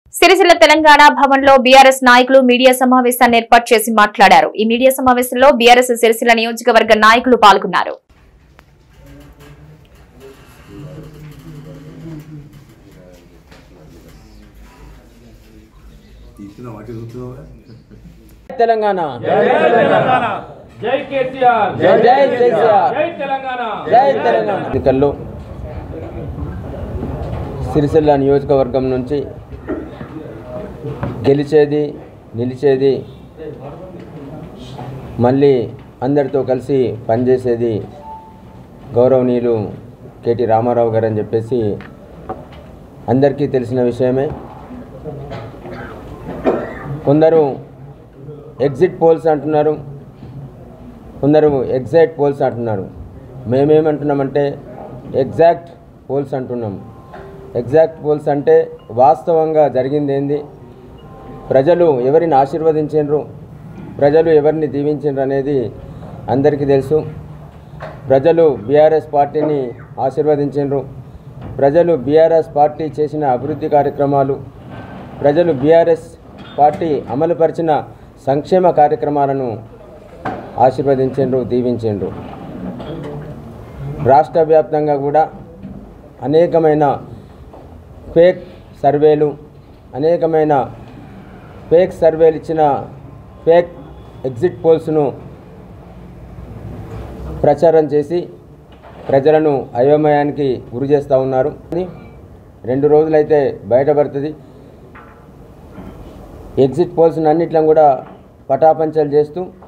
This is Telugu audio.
సిరిసిల్ల తెలంగాణ భవన్ లో బీఆర్ఎస్ నాయకులు మీడియా సమావేశాన్ని ఏర్పాటు చేసి మాట్లాడారు ఈ మీడియా సమావేశంలో బీఆర్ఎస్ సిరిసిల్ల నియోజకవర్గ నాయకులు పాల్గొన్నారు ఇచ్చిన వాటి చూస్తున్నావా తెలంగాణ జై కేసీఆర్ జై జై కేసీఆర్ జై తెలంగాణ జై తెలంగాణ ఎన్నికల్లో సిరిసిల్ల నియోజకవర్గం నుంచి గెలిచేది నిలిచేది మళ్ళీ అందరితో కలిసి పనిచేసేది గౌరవనీయులు కేటీ రామారావు గారు అని చెప్పేసి అందరికీ తెలిసిన విషయమే కొందరు ఎగ్జిట్ పోల్స్ అంటున్నారు కొందరు ఎగ్జాక్ట్ పోల్స్ అంటున్నారు మేమేమంటున్నామంటే ఎగ్జాక్ట్ పోల్స్ అంటున్నాం ఎగ్జాక్ట్ పోల్స్ అంటే వాస్తవంగా జరిగింది ఏంది ప్రజలు ఎవరిని ఆశీర్వదించారు ప్రజలు ఎవరిని దీవించారు అనేది అందరికీ తెలుసు ప్రజలు బీఆర్ఎస్ పార్టీని ఆశీర్వదించారు ప్రజలు బీఆర్ఎస్ పార్టీ చేసిన అభివృద్ధి కార్యక్రమాలు ప్రజలు బీఆర్ఎస్ పార్టీ అమలుపరిచిన సంక్షేమ కార్యక్రమాలను ఆశీర్వదించిండ్రు దీవించిండ్రు రాష్ట్ర వ్యాప్తంగా కూడా అనేకమైన ఫేక్ సర్వేలు అనేకమైన ఫేక్ సర్వేలు ఇచ్చిన ఫేక్ ఎగ్జిట్ పోల్స్ను ప్రచారం చేసి ప్రజలను అయోమయానికి గురి చేస్తూ ఉన్నారు రెండు రోజులైతే బయటపడుతుంది ఎగ్జిట్ పోల్స్ని అన్నిట్లను కూడా పటాపంచలు చేస్తూ